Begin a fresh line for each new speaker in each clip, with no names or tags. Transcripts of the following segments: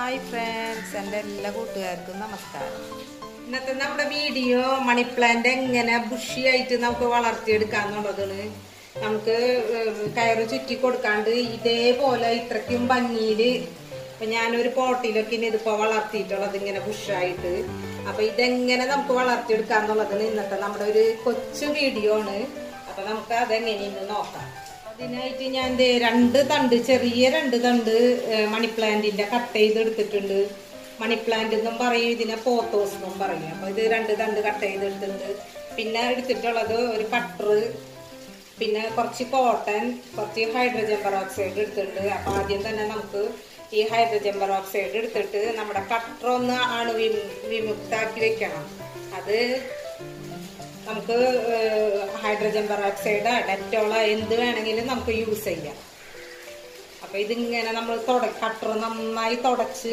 hi friends എൻ്റെ എല്ലാ കൂട്ടുകാർക്കും നമസ്കാരം ഇന്നത്തെ നമ്മുടെ വീഡിയോ മണി പ്ലാന്റ് എങ്ങനെ ബുഷിയായിട്ട് നമുക്ക് വളർത്തിയെടുക്കാന്നുള്ളതാണ് നമുക്ക് ഏഹ്, കയറ് ചുറ്റി കൊടുക്കാണ്ട് ഇതേപോലെ ഇത്രയ്ക്കും ഭംഗിയില് ഇപ്പൊ ഞാനൊരു പോട്ടിലൊക്കെ ഇനി ഇതിപ്പോ വളർത്തിയിട്ടുള്ളത് ഇങ്ങനെ ബുഷായിട്ട് അപ്പൊ ഇതെങ്ങനെ നമുക്ക് വളർത്തിയെടുക്കാന്നുള്ളതാണ് ഇന്നത്തെ നമ്മുടെ ഒരു കൊച്ചു വീഡിയോ ആണ് അപ്പൊ നമുക്ക് അതെങ്ങനെയെന്ന് നോക്കാം അതിനായിട്ട് ഞാൻ ദേ രണ്ട് തണ്ട് ചെറിയ രണ്ട് തണ്ട് ഏഹ്, മണി പ്ലാന്റിന്റെ കട്ട് ചെയ്തെടുത്തിട്ടുണ്ട് മണി പ്ലാന്റ് എന്നും പറയും ഇതിനെ പോത്തോസ് എന്നും പറയും അപ്പൊ ഇത് രണ്ട് തണ്ട് കട്ട് ചെയ്തെടുത്തിട്ടുണ്ട് പിന്നെ എടുത്തിട്ടുള്ളത് ഒരു കട്ടർ പിന്നെ കുറച്ച് കോട്ടൺ കുറച്ച് ഹൈഡ്രജൻ പെറോക്സൈഡ് എടുത്തിട്ടുണ്ട് അപ്പൊ ആദ്യം തന്നെ നമുക്ക് ഈ ഹൈഡ്രജൻ പെറോക്സൈഡ് എടുത്തിട്ട് നമ്മുടെ കട്ടർ ഒന്ന് അണു വിമു- വിമുക്താക്കി വെക്കണം അത് നമുക്ക് ഹൈഡ്രജൻ പെറോക്സൈഡ് ഡെറ്റോള എന്ത് വേണമെങ്കിലും നമുക്ക് യൂസ് ചെയ്യാം അപ്പൊ ഇതിങ്ങനെ നമ്മൾ തുട കട്ടർ നന്നായി തുടച്ച്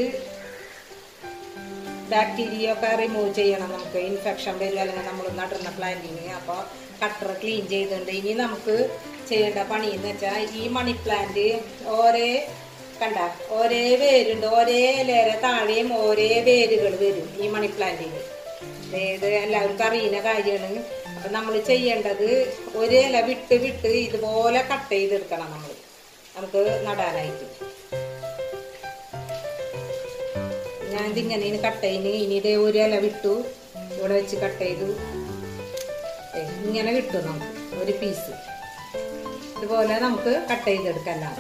ബാക്ടീരിയ ഒക്കെ റിമൂവ് ചെയ്യണം നമുക്ക് ഇൻഫെക്ഷൻ വരും അല്ലെങ്കിൽ നമ്മൾ നടുന്ന പ്ലാന്റിന് അപ്പോൾ കട്ടർ ക്ലീൻ ചെയ്തിട്ടുണ്ട് ഇനി നമുക്ക് ചെയ്യേണ്ട പണി എന്ന് വെച്ചാൽ ഈ മണി പ്ലാന്റ് ഓരേ കണ്ട ഒരേ വേരുണ്ട് ഒരേ ഇലയുടെ താഴെയും ഒരേ വേരുകൾ വരും ഈ മണി പ്ലാന്റിന് ഇത് എല്ലാവർക്കും അറിയുന്ന കാര്യമാണ് അപ്പൊ നമ്മൾ ചെയ്യേണ്ടത് ഒരു ഇല വിട്ട് വിട്ട് ഇതുപോലെ കട്ട് ചെയ്തെടുക്കണം നമ്മൾ നമുക്ക് നടാനായിട്ട് ഞാൻ ഇതിങ്ങനെ കട്ട് ചെയ്യുന്നു ഇനി ഇതേ ഒരു ഇല വിട്ടു ഇവിടെ വെച്ച് കട്ട് ചെയ്തു ഏ, ഇങ്ങനെ കിട്ടും നമുക്ക് ഒരു പീസ് ഇതുപോലെ നമുക്ക് കട്ട് ചെയ്തെടുക്കാം എല്ലാം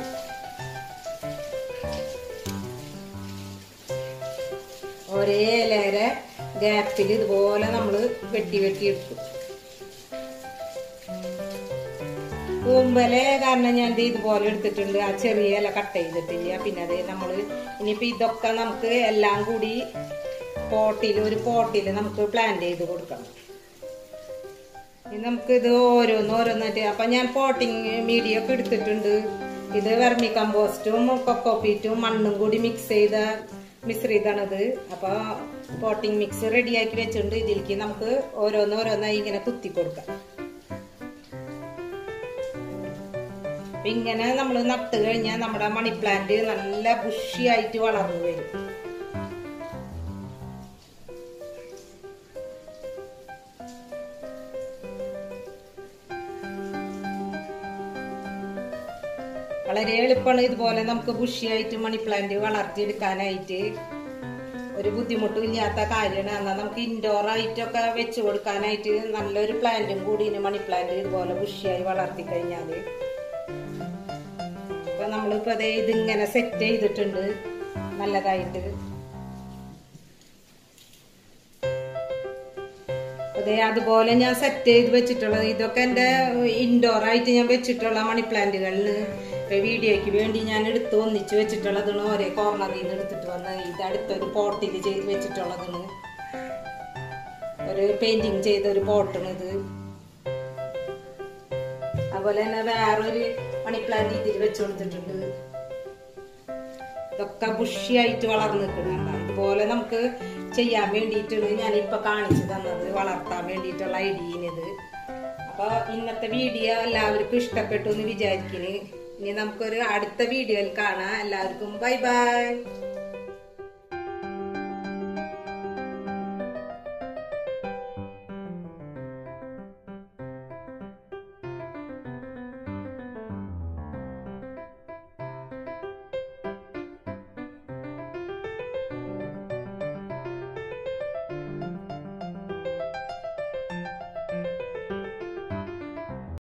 ഒരേ ഇലയുടെ ഗ്യാപ്പിൽ ഇതുപോലെ നമ്മൾ വെട്ടി വെട്ടി എടുക്കും കൂമ്പല് കാരണം ഞാൻ ദേ ഇതുപോലെ എടുത്തിട്ടുണ്ട് ആ ചെറിയ ഇല കട്ട് ചെയ്തിട്ടില്ല പിന്നെ അത് നമ്മൾ ഇനിയിപ്പോ ഇതൊക്കെ നമുക്ക് എല്ലാം കൂടി പോട്ടിൽ ഒരു പോട്ടിൽ നമുക്ക് പ്ലാന്റ് ചെയ്ത് കൊടുക്കണം ഇനി നമുക്ക് ഇത് ഓരോന്ന് ഓരോന്നായിട്ട് അപ്പൊ ഞാൻ പോട്ടിങ് മീഡിയ ഒക്കെ എടുത്തിട്ടുണ്ട് ഇത് വെർമി കമ്പോസ്റ്റും കൊക്കോപ്പീറ്റും മണ്ണും കൂടി മിക്സ് ചെയ്ത മിശ്രിതാണിത് അപ്പൊ പോട്ടിങ് മിക്സ് റെഡിയാക്കി വെച്ചിട്ടുണ്ട് ഇതിലേക്ക് നമുക്ക് ഓരോന്ന് ഓരോന്നായി ഇങ്ങനെ കുത്തി കൊടുക്കാം അപ്പൊ ഇങ്ങനെ നമ്മൾ നട്ട് കഴിഞ്ഞാൽ നമ്മുടെ മണി പ്ലാന്റ് നല്ല ബുഷിയായിട്ട് വളർന്നു വരും വളരെ എളുപ്പമാണ് ഇതുപോലെ നമുക്ക് ബുഷിയായിട്ട് മണി പ്ലാന്റ് വളർത്തിയെടുക്കാനായിട്ട് ഒരു ബുദ്ധിമുട്ടും ഇല്ലാത്ത കാര്യമാണ് എന്നാൽ നമുക്ക് ഇൻഡോർ ആയിട്ടൊക്കെ വെച്ച് കൊടുക്കാനായിട്ട് നല്ലൊരു പ്ലാന്റും കൂടി ഇനി മണി പ്ലാന്റ് ഇതുപോലെ ബുഷിയായി വളർത്തി കഴിഞ്ഞാല് അപ്പൊ നമ്മളിപ്പോ അതേ ഇതിങ്ങനെ സെറ്റ് ചെയ്തിട്ടുണ്ട് നല്ലതായിട്ട് അതെ അതുപോലെ ഞാൻ സെറ്റ് ചെയ്ത് വെച്ചിട്ടുള്ളത് ഇതൊക്കെ എൻ്റെ ഇൻഡോർ ആയിട്ട് ഞാൻ വെച്ചിട്ടുള്ള മണി പ്ലാന്റുകളിൽ ഇപ്പൊ വീഡിയോയ്ക്ക് വേണ്ടി ഞാൻ എടുത്ത് ഒന്നിച്ച് വെച്ചിട്ടുള്ളതാണ് ഒരേ കോർണറിൽ നിന്ന് എടുത്തിട്ട് വന്ന് ഇത് അടുത്തൊരു പോട്ടിൽ ചെയ്ത് വെച്ചിട്ടുള്ളതാണ് ഒരു പെയിന്റിങ് ചെയ്ത ഒരു പോട്ടാണ് ഇത് അതുപോലെ തന്നെ വേറൊരു മണി പ്ലാന്റ് ഇതിൽ വെച്ച് കൊടുത്തിട്ടുണ്ട് ഇതൊക്കെ ബുഷിയായിട്ട് വളർന്നു നിൽക്കുന്നുണ്ട് ഇതുപോലെ നമുക്ക് ചെയ്യാൻ വേണ്ടിയിട്ടാണ് ഞാനിപ്പോ കാണിച്ചു തന്നത് വളർത്താൻ വേണ്ടിയിട്ടുള്ള ഐഡിയനിത് അപ്പൊ ഇന്നത്തെ വീഡിയോ എല്ലാവർക്കും ഇഷ്ടപ്പെട്ടു എന്ന് വിചാരിക്കുന്നു ഇനി നമുക്കൊരു അടുത്ത വീഡിയോയിൽ കാണാം എല്ലാവർക്കും ബൈ ബൈ